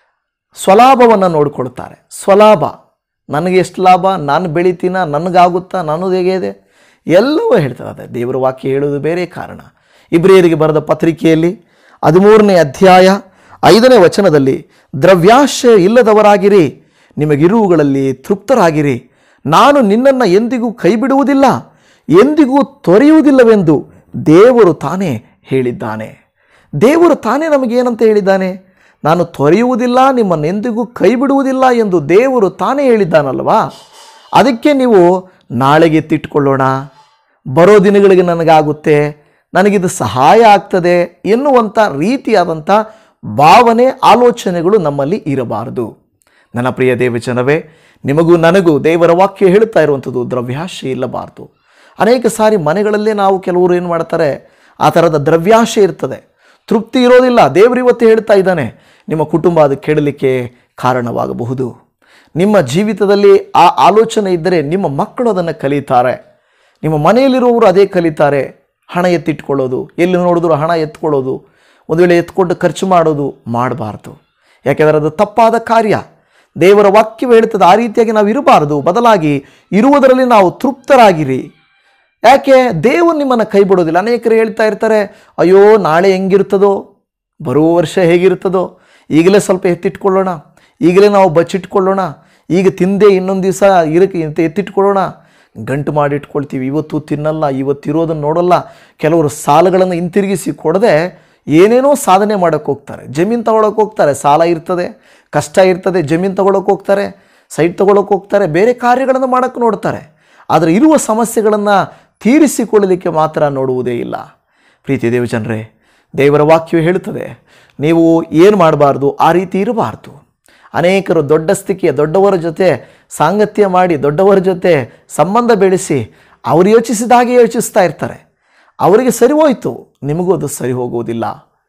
ಸ್ವಲಾಭವನ್ನು ನೋಡಿಕೊಳ್ತಾರೆ ಸ್ವಲಾಭ ನನಗೆ ಎಷ್ಟು ಲಾಭ ನಾನು ಬೆಳಿತೀನ ನನಗಾಗುತ್ತಾ ನನ್ನದು ಹೇಗೆ ಇದೆ ಎಲ್ಲವೂ ಹೇಳ್ತಾರೆ ಅದೇ ದೇವರ ವಾಕ್ಯ ಹೇಳುವುದು ಬೇರೆ ಕಾರಣ ಇಬ್ರಿಯರಿಗೆ ಬರೆದ ಪತ್ರಿಕೆಯಲ್ಲಿ ಹದಿಮೂರನೇ ಅಧ್ಯಾಯ ಐದನೇ ವಚನದಲ್ಲಿ ದ್ರವ್ಯಾಶಯ ಇಲ್ಲದವರಾಗಿರಿ ನಿಮಗಿರುವುಗಳಲ್ಲಿ ತೃಪ್ತರಾಗಿರಿ ನಾನು ನಿನ್ನನ್ನು ಎಂದಿಗೂ ಕೈ ಬಿಡುವುದಿಲ್ಲ ಎಂದಿಗೂ ತೊರೆಯುವುದಿಲ್ಲವೆಂದು ದೇವರು ತಾನೇ ಹೇಳಿದ್ದಾನೆ ದೇವರು ತಾನೇ ನಮಗೇನಂತ ಹೇಳಿದ್ದಾನೆ ನಾನು ತೊರೆಯುವುದಿಲ್ಲ ನಿಮ್ಮನ್ನೆಂದಿಗೂ ಕೈ ಬಿಡುವುದಿಲ್ಲ ಎಂದು ದೇವರು ತಾನೇ ಹೇಳಿದ್ದಾನಲ್ವಾ ಅದಕ್ಕೆ ನೀವು ನಾಳೆಗೆ ಎತ್ತಿಟ್ಕೊಳ್ಳೋಣ ಬರೋ ದಿನಗಳಿಗೆ ನನಗಾಗುತ್ತೆ ನನಗಿದು ಸಹಾಯ ಆಗ್ತದೆ ಎನ್ನುವಂಥ ರೀತಿಯಾದಂಥ ಭಾವನೆ ಆಲೋಚನೆಗಳು ನಮ್ಮಲ್ಲಿ ಇರಬಾರದು ನನ್ನ ಪ್ರಿಯ ದೇವಜನವೇ ನಿಮಗೂ ನನಗೂ ದೇವರ ವಾಕ್ಯ ಹೇಳ್ತಾ ಇರುವಂಥದ್ದು ದ್ರವ್ಯಾಶೆ ಇಲ್ಲಬಾರ್ದು ಅನೇಕ ಸಾರಿ ಮನೆಗಳಲ್ಲೇ ನಾವು ಕೆಲವರು ಏನು ಮಾಡ್ತಾರೆ ಆ ಥರದ ದ್ರವ್ಯಾಶೆ ಇರ್ತದೆ ತೃಪ್ತಿ ಇರೋದಿಲ್ಲ ದೇವರು ಇವತ್ತು ಹೇಳ್ತಾ ಇದ್ದಾನೆ ನಿಮ್ಮ ಕುಟುಂಬ ಅದು ಕೆಡಲಿಕ್ಕೆ ಕಾರಣವಾಗಬಹುದು ನಿಮ್ಮ ಜೀವಿತದಲ್ಲಿ ಆ ಆಲೋಚನೆ ಇದ್ದರೆ ನಿಮ್ಮ ಮಕ್ಕಳು ಅದನ್ನು ಕಲಿತಾರೆ ನಿಮ್ಮ ಮನೆಯಲ್ಲಿರುವವರು ಅದೇ ಕಲಿತಾರೆ ಹಣ ಎತ್ತಿಟ್ಕೊಳ್ಳೋದು ಎಲ್ಲಿ ನೋಡಿದ್ರು ಹಣ ಎತ್ಕೊಳ್ಳೋದು ಒಂದು ವೇಳೆ ಎತ್ಕೊಂಡು ಖರ್ಚು ಮಾಡೋದು ಮಾಡಬಾರ್ದು ಯಾಕೆಂದರೆ ಅದು ತಪ್ಪಾದ ಕಾರ್ಯ ದೇವರ ವಾಕ್ಯವೇ ಹೇಳ್ತದೆ ಆ ರೀತಿಯಾಗಿ ನಾವು ಇರಬಾರ್ದು ಬದಲಾಗಿ ಇರುವುದರಲ್ಲಿ ನಾವು ತೃಪ್ತರಾಗಿರಿ ಯಾಕೆ ದೇವರು ನಿಮ್ಮನ್ನು ಕೈ ಬಿಡೋದಿಲ್ಲ ಅನೇಕರು ಹೇಳ್ತಾ ಇರ್ತಾರೆ ಅಯ್ಯೋ ನಾಳೆ ಹೆಂಗಿರ್ತದೋ ಬರುವ ವರ್ಷ ಹೇಗಿರ್ತದೋ ಈಗಲೇ ಸ್ವಲ್ಪ ಎತ್ತಿಟ್ಕೊಳ್ಳೋಣ ಈಗಲೇ ನಾವು ಬಚ್ಚಿಟ್ಕೊಳ್ಳೋಣ ಈಗ ತಿಂದೆ ಇನ್ನೊಂದು ದಿವಸ ಇರಕ್ಕೆ ಇಂತ ಎತ್ತಿಟ್ಕೊಳ್ಳೋಣ ಗಂಟು ಮಾಡಿ ಇಟ್ಕೊಳ್ತೀವಿ ಇವತ್ತು ತಿನ್ನಲ್ಲ ಇವತ್ತಿರೋದನ್ನು ನೋಡಲ್ಲ ಕೆಲವರು ಸಾಲಗಳನ್ನು ಹಿಂತಿರುಗಿಸಿ ಕೊಡದೆ ಏನೇನೋ ಸಾಧನೆ ಮಾಡೋಕ್ಕೆ ಹೋಗ್ತಾರೆ ಜಮೀನು ತಗೊಳಕ್ಕೆ ಹೋಗ್ತಾರೆ ಸಾಲ ಇರ್ತದೆ ಕಷ್ಟ ಇರ್ತದೆ ಜಮೀನು ತಗೊಳಕ್ಕೆ ಹೋಗ್ತಾರೆ ಸೈಟ್ ತಗೊಳಕ್ಕೆ ಹೋಗ್ತಾರೆ ಬೇರೆ ಕಾರ್ಯಗಳನ್ನು ಮಾಡೋಕ್ಕೆ ನೋಡ್ತಾರೆ ಆದರೆ ಇರುವ ಸಮಸ್ಯೆಗಳನ್ನು ತೀರಿಸಿಕೊಳ್ಳಲಿಕ್ಕೆ ಮಾತ್ರ ನೋಡುವುದೇ ಇಲ್ಲ ಪ್ರೀತಿ ದೇವಜನರೇ ದೇವರ ವಾಕ್ಯವು ಹೇಳುತ್ತದೆ ನೀವು ಏನು ಮಾಡಬಾರ್ದು ಆ ರೀತಿ ಇರಬಾರ್ದು ಅನೇಕರು ದೊಡ್ಡ ಸ್ಥಿತಿಯ ದೊಡ್ಡವರ ಜೊತೆ ಸಾಂಗತ್ಯ ಮಾಡಿ ದೊಡ್ಡವರ ಜೊತೆ ಸಂಬಂಧ ಬೆಳೆಸಿ ಅವರು ಯೋಚಿಸಿದ ಹಾಗೆ ಯೋಚಿಸ್ತಾ ಇರ್ತಾರೆ ಅವರಿಗೆ ಸರಿ ಹೋಯಿತು ನಿಮಗೂ ಅದು ಸರಿ ಹೋಗುವುದಿಲ್ಲ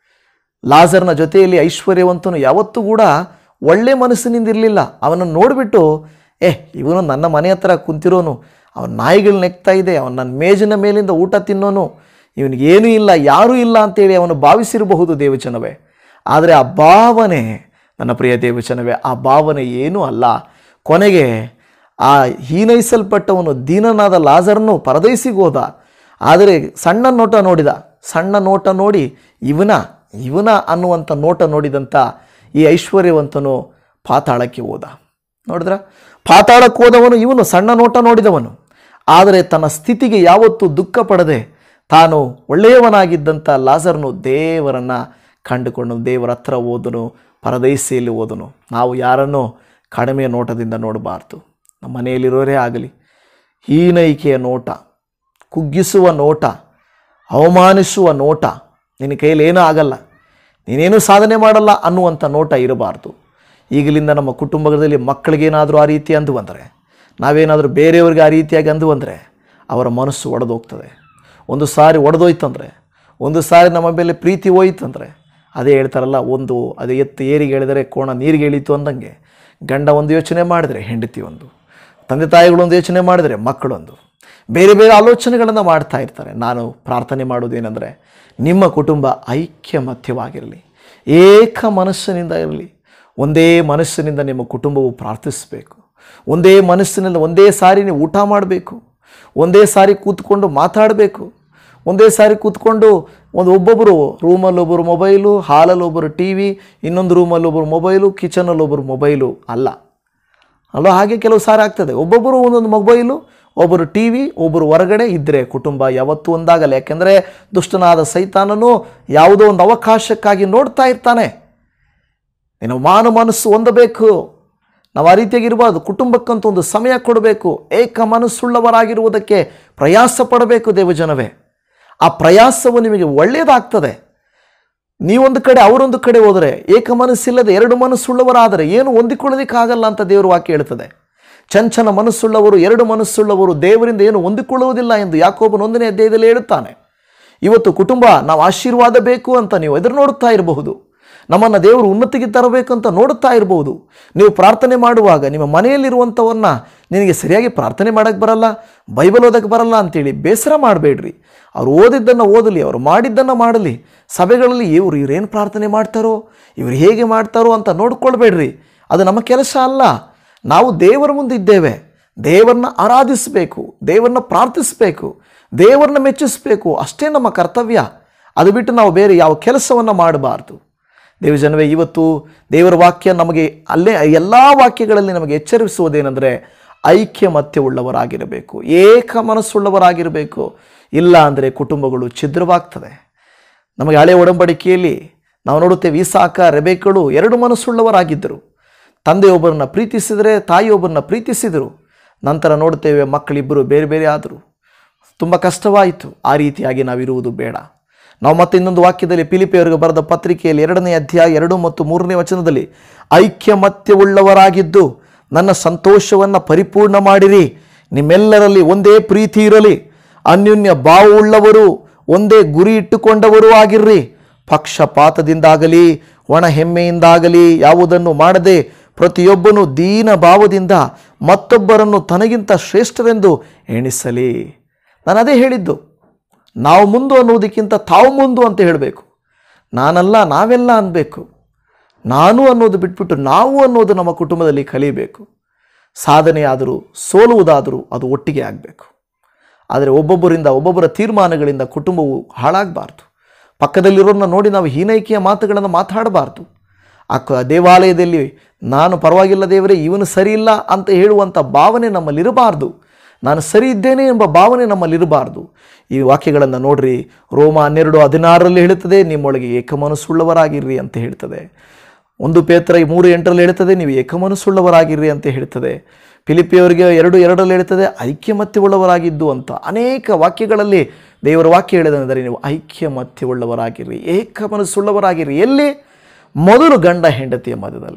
ಲಾಜರ್ನ ಜೊತೆಯಲ್ಲಿ ಐಶ್ವರ್ಯವಂತನು ಯಾವತ್ತೂ ಕೂಡ ಒಳ್ಳೆ ಮನಸ್ಸಿನಿಂದ ಇರಲಿಲ್ಲ ಅವನನ್ನು ನೋಡಿಬಿಟ್ಟು ಏ ಇವನು ನನ್ನ ಮನೆ ಹತ್ರ ಕುಂತಿರೋನು ಅವನ ನಾಯಿಗಳು ನೆಕ್ತಾ ಇದೆ ಅವನು ನನ್ನ ಮೇಜಿನ ಮೇಲಿಂದ ಊಟ ತಿನ್ನೋನು ಇವನಿಗೇನೂ ಇಲ್ಲ ಯಾರೂ ಇಲ್ಲ ಅಂತೇಳಿ ಅವನು ಭಾವಿಸಿರಬಹುದು ದೇವಚನವೇ ಆದರೆ ಆ ಭಾವನೆ ನನ್ನ ಪ್ರಿಯ ದೇವಚನವೇ ಆ ಭಾವನೆ ಏನೂ ಅಲ್ಲ ಕೊನೆಗೆ ಆ ಹೀನೈಸಲ್ಪಟ್ಟವನು ದೀನನಾದ ಲಾಜರ್ನು ಪರದೈಸಿಗೆ ಹೋದ ಆದರೆ ಸಣ್ಣ ನೋಟ ನೋಡಿದ ಸಣ್ಣ ನೋಟ ನೋಡಿ ಇವನ ಇವನ ಅನ್ನುವಂಥ ನೋಟ ನೋಡಿದಂಥ ಈ ಐಶ್ವರ್ಯವಂತನು ಪಾತಾಳಕ್ಕೆ ಹೋದ ನೋಡಿದ್ರ ಪಾತಾಳಕ್ಕೆ ಹೋದವನು ಇವನು ಸಣ್ಣ ನೋಟ ನೋಡಿದವನು ಆದರೆ ತನ್ನ ಸ್ಥಿತಿಗೆ ಯಾವತ್ತೂ ದುಃಖ ಪಡದೆ ತಾನು ಒಳ್ಳೆಯವನಾಗಿದ್ದಂಥ ಲಾಜರ್ನು ದೇವರನ್ನು ಕಂಡುಕೊಂಡು ದೇವರ ಹತ್ರ ಹೋದನು ಪರದೈಸಿಯಲ್ಲಿ ಹೋದನು ನಾವು ಯಾರನ್ನೂ ಕಡಿಮೆ ನೋಟದಿಂದ ನೋಡಬಾರ್ದು ನಮ್ಮ ಮನೆಯಲ್ಲಿರೋರೇ ಆಗಲಿ ಹೀನೈಕೆಯ ನೋಟ ಕುಗ್ಗಿಸುವ ನೋಟ ಅವಮಾನಿಸುವ ನೋಟ ನಿನ್ನ ಕೈಯಲ್ಲಿ ಏನೂ ಆಗಲ್ಲ ನೀನೇನು ಸಾಧನೆ ಮಾಡಲ್ಲ ಅನ್ನುವಂಥ ನೋಟ ಇರಬಾರ್ದು ಈಗಲಿಂದ ನಮ್ಮ ಕುಟುಂಬದಲ್ಲಿ ಮಕ್ಕಳಿಗೇನಾದರೂ ಆ ರೀತಿ ಅಂದು ಬಂದರೆ ನಾವೇನಾದರೂ ಬೇರೆಯವ್ರಿಗೆ ಆ ರೀತಿಯಾಗಿ ಅಂದು ಬಂದರೆ ಅವರ ಮನಸ್ಸು ಒಡೆದೋಗ್ತದೆ ಒಂದು ಸಾರಿ ಒಡೆದೋಯ್ತಂದರೆ ಒಂದು ಸಾರಿ ನಮ್ಮ ಮೇಲೆ ಪ್ರೀತಿ ಹೋಯ್ತಂದರೆ ಅದೇ ಹೇಳ್ತಾರಲ್ಲ ಒಂದು ಅದು ಎತ್ತು ಏರಿಗೆ ಹೇಳಿದರೆ ಕೋಣ ನೀರಿಗೆ ಇಳೀತು ಅಂದಂಗೆ ಗಂಡ ಒಂದು ಯೋಚನೆ ಮಾಡಿದರೆ ಹೆಂಡತಿ ಒಂದು ತಂದೆ ತಾಯಿಗಳೊಂದು ಯೋಚನೆ ಮಾಡಿದರೆ ಮಕ್ಕಳೊಂದು ಬೇರೆ ಬೇರೆ ಆಲೋಚನೆಗಳನ್ನು ಮಾಡ್ತಾ ಇರ್ತಾರೆ ನಾನು ಪ್ರಾರ್ಥನೆ ಮಾಡೋದೇನೆಂದರೆ ನಿಮ್ಮ ಕುಟುಂಬ ಐಕ್ಯಮತ್ಯವಾಗಿರಲಿ ಏಕ ಮನಸ್ಸಿನಿಂದ ಇರಲಿ ಒಂದೇ ಮನಸ್ಸಿನಿಂದ ನಿಮ್ಮ ಕುಟುಂಬವು ಪ್ರಾರ್ಥಿಸಬೇಕು ಒಂದೇ ಮನಸ್ಸಿನಿಂದ ಒಂದೇ ಸಾರಿ ನೀವು ಊಟ ಮಾಡಬೇಕು ಒಂದೇ ಸಾರಿ ಕೂತ್ಕೊಂಡು ಮಾತಾಡಬೇಕು ಒಂದೇ ಸಾರಿ ಕೂತ್ಕೊಂಡು ಒಂದು ಒಬ್ಬೊಬ್ಬರು ರೂಮಲ್ಲಿ ಒಬ್ಬರು ಮೊಬೈಲು ಹಾಲಲ್ಲಿ ಒಬ್ಬರು ಟಿ ವಿ ಇನ್ನೊಂದು ರೂಮಲ್ಲಿ ಒಬ್ಬರು ಮೊಬೈಲು ಕಿಚನಲ್ಲಿ ಒಬ್ಬರು ಮೊಬೈಲು ಅಲ್ಲ ಅಲ್ಲೋ ಹಾಗೆ ಕೆಲವು ಸಾರಿ ಆಗ್ತದೆ ಒಬ್ಬೊಬ್ಬರು ಒಂದೊಂದು ಮೊಬೈಲು ಒಬ್ಬರು ಟಿ ವಿ ಒಬ್ಬರು ಹೊರಗಡೆ ಇದ್ದರೆ ಕುಟುಂಬ ಯಾವತ್ತೂ ಒಂದಾಗಲ್ಲ ಯಾಕೆಂದರೆ ದುಷ್ಟನಾದ ಸೈತಾನನು ಯಾವುದೋ ಒಂದು ಅವಕಾಶಕ್ಕಾಗಿ ನೋಡ್ತಾ ಇರ್ತಾನೆ ನೀನು ಮಾನು ಮನಸ್ಸು ಹೊಂದಬೇಕು ನಾವು ಆ ರೀತಿಯಾಗಿ ಇರಬಾರ್ದು ಕುಟುಂಬಕ್ಕಂತೂ ಒಂದು ಸಮಯ ಕೊಡಬೇಕು ಏಕ ಮನಸ್ಸುಳ್ಳವರಾಗಿರುವುದಕ್ಕೆ ಪ್ರಯಾಸ ಪಡಬೇಕು ದೇವಜನವೇ ಆ ಪ್ರಯಾಸವು ನಿಮಗೆ ಒಳ್ಳೆಯದಾಗ್ತದೆ ನೀವೊಂದು ಕಡೆ ಅವರೊಂದು ಕಡೆ ಹೋದರೆ ಏಕ ಮನಸ್ಸಿಲ್ಲದೆ ಎರಡು ಮನಸ್ಸುಳ್ಳವರಾದರೆ ಏನು ಹೊಂದಿಕೊಳ್ಳೋದಕ್ಕಾಗಲ್ಲ ಅಂತ ದೇವರು ವಾಕ್ಯ ಹೇಳ್ತದೆ ಚಂಚನ ಮನಸ್ಸುಳ್ಳವರು ಎರಡು ಮನಸ್ಸುಳ್ಳವರು ದೇವರಿಂದ ಏನು ಹೊಂದಿಕೊಳ್ಳುವುದಿಲ್ಲ ಎಂದು ಯಾಕೋಬನ ಒಂದನೇ ಅಧ್ಯಾಯದಲ್ಲಿ ಹೇಳುತ್ತಾನೆ ಇವತ್ತು ಕುಟುಂಬ ನಾವು ಆಶೀರ್ವಾದ ಬೇಕು ಅಂತ ನೀವು ಎದುರು ನೋಡುತ್ತಾ ಇರಬಹುದು ನಮ್ಮನ್ನು ದೇವರು ಉನ್ನತಿಗೆ ತರಬೇಕು ಅಂತ ನೋಡುತ್ತಾ ಇರಬಹುದು ನೀವು ಪ್ರಾರ್ಥನೆ ಮಾಡುವಾಗ ನಿಮ್ಮ ಮನೆಯಲ್ಲಿರುವಂಥವನ್ನ ನಿನಗೆ ಸರಿಯಾಗಿ ಪ್ರಾರ್ಥನೆ ಮಾಡೋಕ್ಕೆ ಬರಲ್ಲ ಬೈಬಲ್ ಓದಕ್ಕೆ ಬರಲ್ಲ ಅಂತೇಳಿ ಬೇಸರ ಮಾಡಬೇಡ್ರಿ ಅವ್ರು ಓದಿದ್ದನ್ನು ಓದಲಿ ಅವರು ಮಾಡಿದ್ದನ್ನು ಮಾಡಲಿ ಸಭೆಗಳಲ್ಲಿ ಇವರು ಇವರೇನು ಪ್ರಾರ್ಥನೆ ಮಾಡ್ತಾರೋ ಇವರು ಹೇಗೆ ಮಾಡ್ತಾರೋ ಅಂತ ನೋಡ್ಕೊಳ್ಬೇಡ್ರಿ ಅದು ನಮ್ಮ ಕೆಲಸ ಅಲ್ಲ ನಾವು ದೇವರ ಮುಂದೆ ಇದ್ದೇವೆ ದೇವರನ್ನ ಆರಾಧಿಸಬೇಕು ದೇವರನ್ನ ಪ್ರಾರ್ಥಿಸಬೇಕು ದೇವರನ್ನ ಮೆಚ್ಚಿಸಬೇಕು ಅಷ್ಟೇ ನಮ್ಮ ಕರ್ತವ್ಯ ಅದು ಬಿಟ್ಟು ನಾವು ಬೇರೆ ಯಾವ ಕೆಲಸವನ್ನು ಮಾಡಬಾರ್ದು ದೇವಜನವೇ ಇವತ್ತು ದೇವರ ವಾಕ್ಯ ನಮಗೆ ಅಲ್ಲೇ ಎಲ್ಲ ವಾಕ್ಯಗಳಲ್ಲಿ ನಮಗೆ ಎಚ್ಚರಿಸುವುದೇನೆಂದರೆ ಐಕ್ಯಮತ್ಯವುಳ್ಳವರಾಗಿರಬೇಕು ಏಕ ಮನಸ್ಸುಳ್ಳವರಾಗಿರಬೇಕು ಇಲ್ಲ ಅಂದರೆ ಕುಟುಂಬಗಳು ಛಿದ್ರವಾಗ್ತದೆ ನಮಗೆ ಹಳೆ ಒಡಂಬಡಿಕೆಯಲ್ಲಿ ನಾವು ನೋಡುತ್ತೇವೆ ಈಸಾಕ ರೆಬೇಕಳು ಎರಡು ಮನಸ್ಸುಳ್ಳವರಾಗಿದ್ದರು ತಂದೆಯೊಬ್ಬರನ್ನ ಪ್ರೀತಿಸಿದರೆ ತಾಯಿಯೊಬ್ಬರನ್ನ ಪ್ರೀತಿಸಿದರು ನಂತರ ನೋಡುತ್ತೇವೆ ಮಕ್ಕಳಿಬ್ಬರು ಬೇರೆ ಬೇರೆ ಆದರು ತುಂಬ ಕಷ್ಟವಾಯಿತು ಆ ರೀತಿಯಾಗಿ ನಾವಿರುವುದು ಬೇಡ ನಾವು ಮತ್ತೆ ಇನ್ನೊಂದು ವಾಕ್ಯದಲ್ಲಿ ಪಿಲಿಪಿಯವರಿಗೆ ಬರೆದ ಪತ್ರಿಕೆಯಲ್ಲಿ ಎರಡನೇ ಅಧ್ಯಾಯ ಎರಡು ಮತ್ತು ಮೂರನೇ ವಚನದಲ್ಲಿ ಐಕ್ಯಮತ್ಯವುಳ್ಳವರಾಗಿದ್ದು ನನ್ನ ಸಂತೋಷವನ್ನು ಪರಿಪೂರ್ಣ ಮಾಡಿರಿ ನಿಮ್ಮೆಲ್ಲರಲ್ಲಿ ಒಂದೇ ಪ್ರೀತಿ ಇರಲಿ ಅನ್ಯೋನ್ಯ ಭಾವವುಳ್ಳವರು ಒಂದೇ ಗುರಿ ಇಟ್ಟುಕೊಂಡವರೂ ಆಗಿರ್ರಿ ಪಕ್ಷಪಾತದಿಂದಾಗಲಿ ಒಣ ಹೆಮ್ಮೆಯಿಂದಾಗಲಿ ಯಾವುದನ್ನು ಮಾಡದೆ ಪ್ರತಿಯೊಬ್ಬನು ದೀನ ಭಾವದಿಂದ ಮತ್ತೊಬ್ಬರನ್ನು ತನಗಿಂತ ಶ್ರೇಷ್ಠರೆಂದು ಎಣಿಸಲಿ ನಾನು ಅದೇ ಹೇಳಿದ್ದು ನಾವು ಮುಂದು ಅನ್ನೋದಕ್ಕಿಂತ ತಾವು ಮುಂದು ಅಂತ ಹೇಳಬೇಕು ನಾನಲ್ಲ ನಾವೆಲ್ಲ ಅನ್ಬೇಕು ನಾನು ಅನ್ನೋದು ಬಿಟ್ಬಿಟ್ಟು ನಾವು ಅನ್ನೋದು ನಮ್ಮ ಕುಟುಂಬದಲ್ಲಿ ಕಲಿಬೇಕು ಸಾಧನೆ ಆದರೂ ಸೋಲುವುದಾದರೂ ಅದು ಒಟ್ಟಿಗೆ ಆಗಬೇಕು ಆದರೆ ಒಬ್ಬೊಬ್ಬರಿಂದ ಒಬ್ಬೊಬ್ಬರ ತೀರ್ಮಾನಗಳಿಂದ ಕುಟುಂಬವು ಹಾಳಾಗಬಾರ್ದು ಪಕ್ಕದಲ್ಲಿರೋರನ್ನ ನೋಡಿ ನಾವು ಹೀನೈಕೆಯ ಮಾತುಗಳನ್ನು ಮಾತಾಡಬಾರ್ದು ಆ ಕ- ದೇವಾಲಯದಲ್ಲಿ ನಾನು ಪರವಾಗಿಲ್ಲ ದೇವರೇ ಇವನು ಸರಿ ಇಲ್ಲ ಅಂತ ಹೇಳುವಂಥ ಭಾವನೆ ನಮ್ಮಲ್ಲಿರಬಾರ್ದು ನಾನು ಸರಿ ಇದ್ದೇನೆ ಎಂಬ ಭಾವನೆ ನಮ್ಮಲ್ಲಿರಬಾರ್ದು ಈ ವಾಕ್ಯಗಳನ್ನು ನೋಡ್ರಿ ರೋಮ ಹನ್ನೆರಡು ಹದಿನಾರರಲ್ಲಿ ಹೇಳುತ್ತದೆ ನಿಮ್ಮೊಳಗೆ ಏಕಮನಸ್ಸುಳ್ಳವರಾಗಿರ್ರಿ ಅಂತ ಹೇಳ್ತದೆ ಒಂದು ಪೇತ್ರ ಈ ಮೂರು ಎಂಟರಲ್ಲಿ ಹೇಳ್ತದೆ ನೀವು ಏಕಮನಸ್ಸುಳ್ಳವರಾಗಿರ್ರಿ ಅಂತ ಹೇಳ್ತದೆ ಫಿಲಿಪಿಯವರಿಗೆ ಎರಡು ಎರಡರಲ್ಲಿ ಹೇಳ್ತದೆ ಐಕ್ಯಮತ್ಯವುಳ್ಳವರಾಗಿದ್ದು ಅಂತ ಅನೇಕ ವಾಕ್ಯಗಳಲ್ಲಿ ದೇವರ ವಾಕ್ಯ ಹೇಳಿದೆಂದರೆ ನೀವು ಐಕ್ಯಮತ್ಯವುಳ್ಳವರಾಗಿರ್ರಿ ಏಕ ಮನಸ್ಸುಳ್ಳವರಾಗಿರ್ರಿ ಎಲ್ಲಿ ಮೊದಲು ಗಂಡ ಹೆಂಡತಿಯ ಮಧ್ಯದಲ್ಲಿ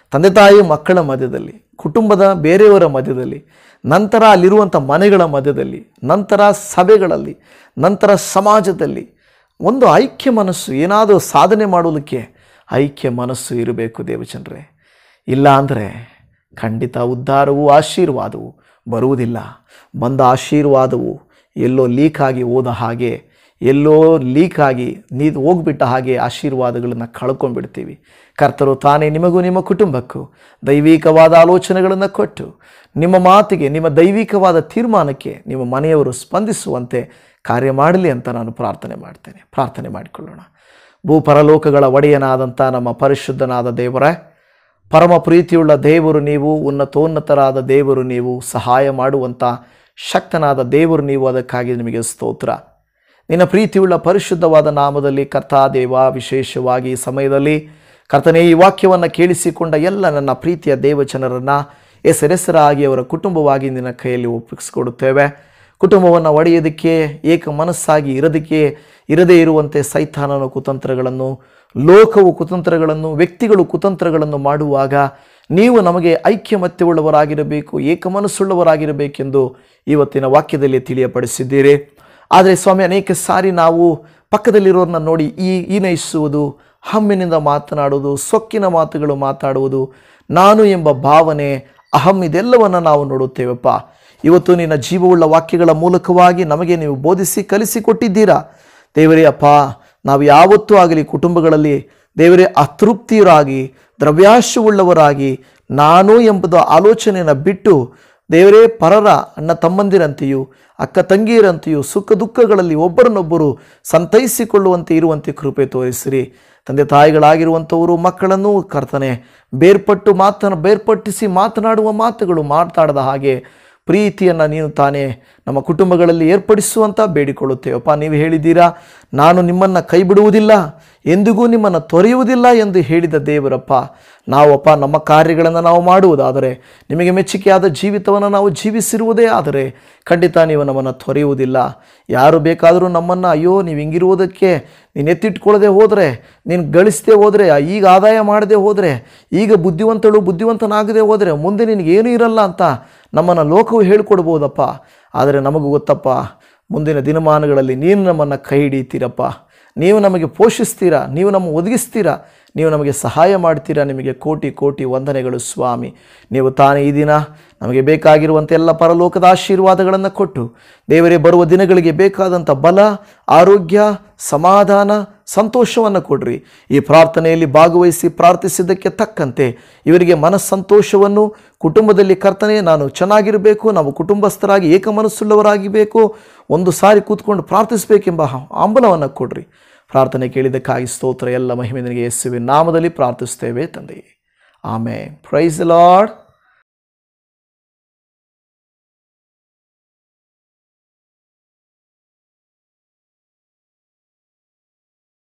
ತಂದೆ ತಾಯಿ ಮಕ್ಕಳ ಮಧ್ಯದಲ್ಲಿ ಕುಟುಂಬದ ಬೇರೆಯವರ ಮಧ್ಯದಲ್ಲಿ ನಂತರ ಅಲ್ಲಿರುವಂಥ ಮನೆಗಳ ಮಧ್ಯದಲ್ಲಿ ನಂತರ ಸಭೆಗಳಲ್ಲಿ ನಂತರ ಸಮಾಜದಲ್ಲಿ ಒಂದು ಐಕ್ಯ ಮನಸ್ಸು ಏನಾದರೂ ಸಾಧನೆ ಮಾಡೋದಕ್ಕೆ ಐಕ್ಯ ಮನಸ್ಸು ಇರಬೇಕು ದೇವಚಂದ್ರೇ ಇಲ್ಲ ಅಂದರೆ ಖಂಡಿತ ಉದ್ಧಾರವು ಆಶೀರ್ವಾದವು ಬರುವುದಿಲ್ಲ ಬಂದ ಆಶೀರ್ವಾದವು ಎಲ್ಲೋ ಲೀಕ್ ಆಗಿ ಹೋದ ಹಾಗೆ ಎಲ್ಲೋ ಲೀಕ್ ಆಗಿ ನೀರು ಹೋಗ್ಬಿಟ್ಟ ಹಾಗೆ ಆಶೀರ್ವಾದಗಳನ್ನು ಕಳ್ಕೊಂಡ್ಬಿಡ್ತೀವಿ ಕರ್ತರು ತಾನೇ ನಿಮಗೂ ನಿಮ್ಮ ಕುಟುಂಬಕ್ಕೂ ದೈವಿಕವಾದ ಆಲೋಚನೆಗಳನ್ನು ಕೊಟ್ಟು ನಿಮ್ಮ ಮಾತಿಗೆ ನಿಮ್ಮ ದೈವಿಕವಾದ ತೀರ್ಮಾನಕ್ಕೆ ನಿಮ್ಮ ಮನೆಯವರು ಸ್ಪಂದಿಸುವಂತೆ ಕಾರ್ಯ ಮಾಡಲಿ ಅಂತ ನಾನು ಪ್ರಾರ್ಥನೆ ಮಾಡ್ತೇನೆ ಪ್ರಾರ್ಥನೆ ಮಾಡಿಕೊಳ್ಳೋಣ ಭೂಪರಲೋಕಗಳ ಒಡೆಯನಾದಂಥ ನಮ್ಮ ಪರಿಶುದ್ಧನಾದ ದೇವರೇ ಪರಮ ಪ್ರೀತಿಯುಳ್ಳ ದೇವರು ನೀವು ಉನ್ನತೋನ್ನತರಾದ ದೇವರು ನೀವು ಸಹಾಯ ಮಾಡುವಂಥ ಶಕ್ತನಾದ ದೇವರು ನೀವು ಅದಕ್ಕಾಗಿ ನಿಮಗೆ ಸ್ತೋತ್ರ ನಿನ್ನ ಪ್ರೀತಿಯುಳ್ಳ ಪರಿಶುದ್ಧವಾದ ನಾಮದಲ್ಲಿ ಕರ್ತಾದೇವ ವಿಶೇಷವಾಗಿ ಈ ಸಮಯದಲ್ಲಿ ಕರ್ತನೇ ಈ ವಾಕ್ಯವನ್ನು ಕೇಳಿಸಿಕೊಂಡ ಎಲ್ಲ ನನ್ನ ಪ್ರೀತಿಯ ದೇವಜನರನ್ನು ಹೆಸರೆಸರಾಗಿ ಅವರ ಕುಟುಂಬವಾಗಿ ನಿನ್ನ ಕೈಯಲ್ಲಿ ಒಪ್ಪಿಸಿಕೊಡುತ್ತೇವೆ ಕುಟುಂಬವನ್ನು ಒಡೆಯೋದಕ್ಕೆ ಏಕ ಮನಸ್ಸಾಗಿ ಇರೋದಕ್ಕೆ ಇರದೇ ಇರುವಂತೆ ಸೈತಾನನ ಕುತಂತ್ರಗಳನ್ನು ಲೋಕವು ಕುತಂತ್ರಗಳನ್ನು ವ್ಯಕ್ತಿಗಳು ಕುತಂತ್ರಗಳನ್ನು ಮಾಡುವಾಗ ನೀವು ನಮಗೆ ಐಕ್ಯಮತ್ಯವುಳ್ಳವರಾಗಿರಬೇಕು ಏಕ ಮನಸ್ಸುಳ್ಳವರಾಗಿರಬೇಕೆಂದು ಇವತ್ತಿನ ವಾಕ್ಯದಲ್ಲಿ ತಿಳಿಯಪಡಿಸಿದ್ದೀರಿ ಆದರೆ ಸ್ವಾಮಿ ಅನೇಕ ಸಾರಿ ನಾವು ಪಕ್ಕದಲ್ಲಿರೋರನ್ನ ನೋಡಿ ಈ ಈನೈಸುವುದು ಹಮ್ಮಿನಿಂದ ಮಾತನಾಡುವುದು ಸೊಕ್ಕಿನ ಮಾತುಗಳು ಮಾತಾಡುವುದು ನಾನು ಎಂಬ ಭಾವನೆ ಅಹಂ ಇದೆಲ್ಲವನ್ನು ನಾವು ನೋಡುತ್ತೇವಪ್ಪ ಇವತ್ತು ನಿನ್ನ ಜೀವವುಳ್ಳ ವಾಕ್ಯಗಳ ಮೂಲಕವಾಗಿ ನಮಗೆ ನೀವು ಬೋಧಿಸಿ ಕಲಿಸಿಕೊಟ್ಟಿದ್ದೀರಾ ದೇವರೇ ಅಪ್ಪ ನಾವು ಯಾವತ್ತೂ ಆಗಲಿ ಕುಟುಂಬಗಳಲ್ಲಿ ದೇವರೇ ಅತೃಪ್ತಿಯರಾಗಿ ದ್ರವ್ಯಾಶವುಳ್ಳವರಾಗಿ ನಾನು ಎಂಬುದು ಆಲೋಚನೆಯನ್ನು ಬಿಟ್ಟು ದೇವರೇ ಪರರ ಅಣ್ಣ ತಮ್ಮಂದಿರಂತೆಯೂ ಅಕ್ಕ ತಂಗಿಯರಂತೆಯೂ ಸುಖ ದುಃಖಗಳಲ್ಲಿ ಒಬ್ಬರನ್ನೊಬ್ಬರು ಸಂತೈಸಿಕೊಳ್ಳುವಂತೆ ಇರುವಂತೆ ಕೃಪೆ ತೋರಿಸಿರಿ ತಂದೆ ತಾಯಿಗಳಾಗಿರುವಂಥವರು ಮಕ್ಕಳನ್ನು ಕರ್ತನೆ ಬೇರ್ಪಟ್ಟು ಮಾತನ ಬೇರ್ಪಟ್ಟಿಸಿ ಮಾತನಾಡುವ ಮಾತುಗಳು ಮಾತಾಡದ ಹಾಗೆ ಪ್ರೀತಿಯನ್ನು ನೀನು ತಾನೇ ನಮ್ಮ ಕುಟುಂಬಗಳಲ್ಲಿ ಏರ್ಪಡಿಸುವಂತ ಬೇಡಿಕೊಳ್ಳುತ್ತೇವಪ್ಪ ನೀವು ಹೇಳಿದ್ದೀರಾ ನಾನು ನಿಮ್ಮನ್ನು ಕೈ ಬಿಡುವುದಿಲ್ಲ ಎಂದಿಗೂ ನಿಮ್ಮನ್ನು ತೊರೆಯುವುದಿಲ್ಲ ಎಂದು ಹೇಳಿದ ದೇವರಪ್ಪ ನಾವಪ್ಪ ನಮ್ಮ ಕಾರ್ಯಗಳನ್ನು ನಾವು ಮಾಡುವುದಾದರೆ ನಿಮಗೆ ಮೆಚ್ಚುಗೆಯಾದ ಜೀವಿತವನ್ನು ನಾವು ಜೀವಿಸಿರುವುದೇ ಆದರೆ ಖಂಡಿತ ನೀವು ನಮ್ಮನ್ನು ತೊರೆಯುವುದಿಲ್ಲ ಯಾರು ಬೇಕಾದರೂ ನಮ್ಮನ್ನು ಅಯ್ಯೋ ನೀವು ಹಿಂಗಿರುವುದಕ್ಕೆ ನೀನು ಎತ್ತಿಟ್ಕೊಳ್ಳದೆ ಹೋದರೆ ನೀನು ಗಳಿಸದೆ ಹೋದರೆ ಈಗ ಆದಾಯ ಮಾಡದೆ ಹೋದರೆ ಈಗ ಬುದ್ಧಿವಂತಳು ಬುದ್ಧಿವಂತನಾಗದೆ ಹೋದರೆ ಮುಂದೆ ನಿನಗೇನೂ ಇರಲ್ಲ ಅಂತ ನಮ್ಮನ್ನು ಲೋಕವು ಹೇಳ್ಕೊಡ್ಬೋದಪ್ಪ ಆದರೆ ನಮಗೂ ಗೊತ್ತಪ್ಪ ಮುಂದಿನ ದಿನಮಾನಗಳಲ್ಲಿ ನೀನು ನಮ್ಮನ್ನು ಕೈ ಹಿಡಿತೀರಪ್ಪ ನೀವು ನಮಗೆ ಪೋಷಿಸ್ತೀರಾ ನೀವು ನಮ್ಮ ಒದಗಿಸ್ತೀರಾ ನೀವು ನಮಗೆ ಸಹಾಯ ಮಾಡ್ತೀರಾ ನಿಮಗೆ ಕೋಟಿ ಕೋಟಿ ವಂದನೆಗಳು ಸ್ವಾಮಿ ನೀವು ತಾನೇ ಈ ದಿನ ನಮಗೆ ಬೇಕಾಗಿರುವಂಥ ಎಲ್ಲ ಪರಲೋಕದ ಆಶೀರ್ವಾದಗಳನ್ನು ಕೊಟ್ಟು ದೇವರೇ ಬರುವ ದಿನಗಳಿಗೆ ಬೇಕಾದಂಥ ಬಲ ಆರೋಗ್ಯ ಸಮಾಧಾನ ಸಂತೋಷವನ್ನು ಕೊಡ್ರಿ ಈ ಪ್ರಾರ್ಥನೆಯಲ್ಲಿ ಭಾಗವಹಿಸಿ ಪ್ರಾರ್ಥಿಸಿದ್ದಕ್ಕೆ ತಕ್ಕಂತೆ ಇವರಿಗೆ ಮನಸ್ಸಂತೋಷವನ್ನು ಕುಟುಂಬದಲ್ಲಿ ಕರ್ತನೆ ನಾನು ಚೆನ್ನಾಗಿರಬೇಕು ನಾವು ಕುಟುಂಬಸ್ಥರಾಗಿ ಏಕ ಮನಸ್ಸುಳ್ಳವರಾಗಿಬೇಕು ಒಂದು ಸಾರಿ ಕೂತ್ಕೊಂಡು ಪ್ರಾರ್ಥಿಸಬೇಕೆಂಬ ಆಂಬಲವನ್ನು ಕೊಡ್ರಿ ಪ್ರಾರ್ಥನೆ ಕೇಳಿದ್ದಕ್ಕಾಗಿ ಸ್ತೋತ್ರ ಎಲ್ಲ ಮಹಿಮೆ ನಿನಗೆ ಯೇಸುವಿನ ನಾಮದಲ್ಲಿ ಪ್ರಾರ್ಥಿಸ್ತೇವೆ ತಂದೆಯೇ ಆಮೇ ಪ್ರೈಸ್ ಲಾರ್ಡ್